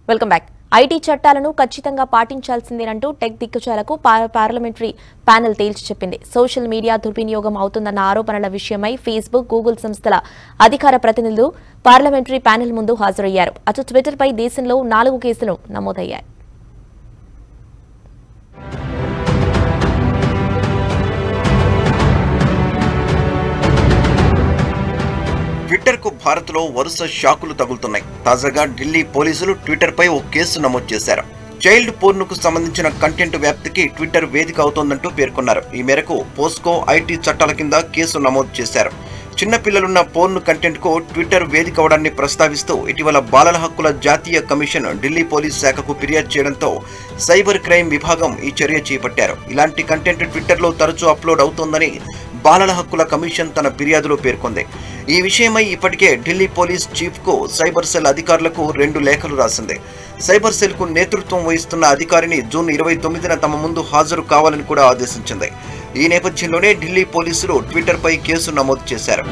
welcome back IT చట్టాలను ఖచ్చితంగా పాటించాల్సిందేనంటూ tech దిగ్గజాలకు పా- పార్లమెంటరీ ప్యానెల్ తేల్చి చెప్పింది సోషల్ మీడియా దుర్వినియోగం అవుతుందన్న ఆరోపణల విషయమై ఫేస్బుక్ గూగుల్ సంస్థల అధికార ప్రతినిధులు పార్లమెంటరీ ప్యానెల్ ముందు హాజరయ్యారు అటు ట్విట్టర్పై దేశంలో నాలుగు కేసులు నమోదయ్యాయి ట్విట్టర్ కు భారత్ లో వరుస షాకులు తగులుతున్నాయి తాజాగా ఢిల్లీ పోలీసులు ట్విట్టర్ పై ఓ కేసు నమోదు చేశారు చైల్డ్ పోర్న్ కు సంబంధించిన కంటెంట్ వ్యాప్తికి ట్విట్టర్ వేదిక అవుతోందంటూ పేర్కొన్నారు ఈ మేరకు పోస్కో ఐటీ చట్టాల కింద కేసు నమోదు చేశారు చిన్న పిల్లలున్న పోర్న్ కంటెంట్ కు ట్విట్టర్ వేదిక అవడాన్ని ప్రస్తావిస్తూ ఇటీవల బాలల హక్కుల జాతీయ కమిషన్ ఢిల్లీ పోలీస్ శాఖకు ఫిర్యాదు చేయడంతో సైబర్ క్రైమ్ విభాగం ఈ చర్య చేపట్టారు ఇలాంటి కంటెంట్ ట్విట్టర్లో తరచూ అప్లోడ్ అవుతోందని బాలల హక్కుల కమిషన్ తన ఫిర్యాదులో పేర్కొంది ఈ విషయమై ఇప్పటికే ఢిల్లీ పోలీస్ చీఫ్ కు సైబర్ సెల్ అధికారులకు రెండు లేఖలు రాసింది సైబర్ సెల్ కు నేతృత్వం వహిస్తున్న అధికారిని జూన్ ఇరవై తొమ్మిదిన తమ ముందు హాజరు కావాలని కూడా ఆదేశించింది ఈ నేపథ్యంలోనే ఢిల్లీ పోలీసులు ట్విట్టర్ పై కేసు నమోదు చేశారు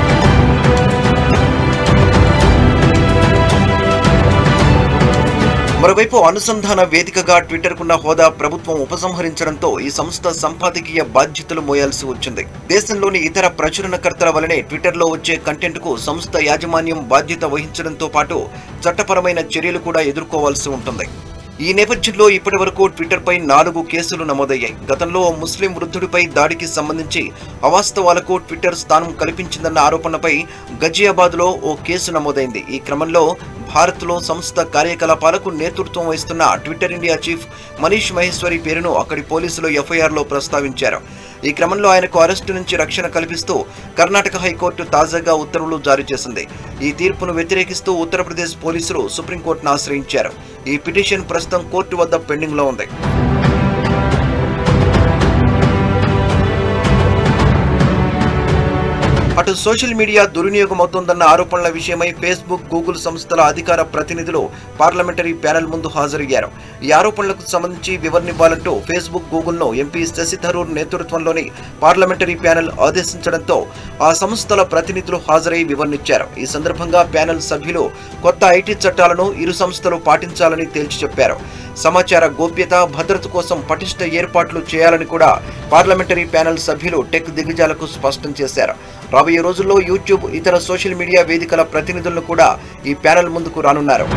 మరోవైపు అనుసంధాన వేదికగా ట్విట్టర్కున్న హోదా ప్రభుత్వం ఉపసంహరించడంతో ఈ సంస్థ సంపాదకీయ బాధ్యతలు మోయాల్సి వచ్చింది దేశంలోని ఇతర ప్రచురణకర్తల వలనే ట్విట్టర్లో వచ్చే కంటెంట్కు సంస్థ యాజమాన్యం బాధ్యత వహించడంతో పాటు చట్టపరమైన చర్యలు కూడా ఎదుర్కోవాల్సి ఉంటుంది ఈ నేపథ్యంలో ఇప్పటి వరకు ట్విట్టర్ పై నాలుగు కేసులు నమోదయ్యాయి గతంలో ఓ ముస్లిం వృద్ధుడిపై దాడికి సంబంధించి అవాస్తవాలకు ట్విట్టర్ స్థానం కల్పించిందన్న ఆరోపణపై గజియాబాద్ లో ఓ కేసు నమోదైంది ఈ క్రమంలో భారత్లో సంస్థ కార్యకలాపాలకు నేతృత్వం వహిస్తున్న Twitter India chief Manish Maheshwari పేరును అక్కడి పోలీసులు ఎఫ్ఐఆర్లో ప్రస్తావించారు ఈ క్రమంలో ఆయనకు అరెస్టు నుంచి రక్షణ కల్పిస్తూ కర్ణాటక హైకోర్టు తాజాగా ఉత్తర్వులు జారీ చేసింది ఈ తీర్పును వ్యతిరేకిస్తూ ఉత్తరప్రదేశ్ పోలీసులు సుప్రీంకోర్టును ఆశ్రయించారు ఈ పిటిషన్ ప్రస్తుతం కోర్టు వద్ద పెండింగ్లో ఉంది అటు సోషల్ మీడియా దుర్వినియోగం అవుతోందన్న ఆరోపణల విషయమై ఫేస్బుక్ గూగుల్ సంస్థల అధికార ప్రతినిధులు పార్లమెంటరీ ప్యానెల్ ముందు హాజరయ్యారు ఈ ఆరోపణలకు సంబంధించి వివరణివ్వాలంటూ ఫేస్బుక్ గూగుల్ను ఎంపీ శశి థరూర్ నేతృత్వంలోని పార్లమెంటరీ ప్యానెల్ ఆదేశించడంతో ఆ సంస్థల ప్రతినిధులు హాజరై వివరణిచ్చారు ఈ సందర్భంగా ప్యానెల్ సభ్యులు కొత్త ఐటీ చట్టాలను ఇరు సంస్థలు పాటించాలని తేల్చి చెప్పారు సమాచార గోప్యత భద్రత కోసం పటిష్ట ఏర్పాట్లు చేయాలని కూడా పార్లమెంటరీ ప్యానెల్ సభ్యులు టెక్ దిగ్గజాలకు స్పష్టం చేశారు రాబోయే రోజుల్లో యూట్యూబ్ ఇతర సోషల్ మీడియా వేదికల ప్రతినిధులను కూడా ఈ ప్యానెల్ ముందుకు రానున్నారు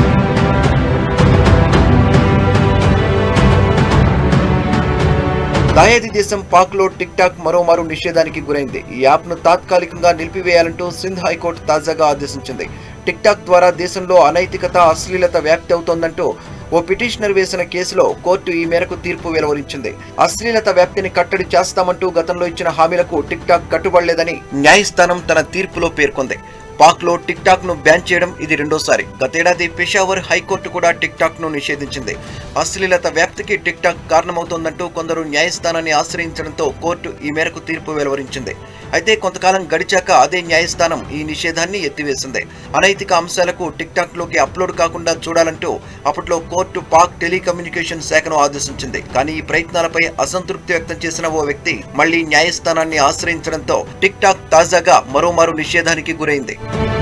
దాయాది దేశం పాక్ లో టిక్ టాక్ మరోమారు నిషేధానికి గురైంది ఈ యాప్ ను తాత్కాలికంగా నిలిపివేయాలంటూ సింధ్ హైకోర్టు తాజాగా ఆదేశించింది టిక్ టాక్ ద్వారా దేశంలో అనైతికత అశ్లీలత వ్యాప్తి అవుతోందంటూ ఓ పిటిషనర్ వేసిన కేసులో కోర్టు ఈ మేరకు తీర్పు వెలువరించింది అశ్లీలత వ్యాప్తిని కట్టడి చేస్తామంటూ గతంలో ఇచ్చిన హామీలకు టిక్ టాక్ కట్టుబడలేదని న్యాయస్థానం తన తీర్పులో పేర్కొంది పాక్ లో టిక్ టాక్ ను బ్యాన్ చేయడం ఇది రెండోసారి గతేడాది పెషావర్ హైకోర్టు కూడా టిక్ టాక్ ను నిషేధించింది అశ్లీలత వ్యాప్తికి టిక్ టాక్ కారణమవుతోందంటూ కొందరు న్యాయస్థానాన్ని ఆశ్రయించడంతో కోర్టు ఈ మేరకు తీర్పు వెలువరించింది అయితే కొంతకాలం గడిచాక అదే న్యాయస్థానం ఈ నిషేధాన్ని ఎత్తివేసింది అనైతిక అంశాలకు టిక్ టాక్ లోకి అప్లోడ్ కాకుండా చూడాలంటూ అప్పట్లో కోర్టు పాక్ టెలికమ్యూనికేషన్ శాఖను ఆదేశించింది కానీ ఈ ప్రయత్నాలపై అసంతృప్తి వ్యక్తం చేసిన ఓ వ్యక్తి మళ్లీ న్యాయస్థానాన్ని ఆశ్రయించడంతో టిక్ టాక్ తాజాగా మరోమారు నిషేధానికి గురైంది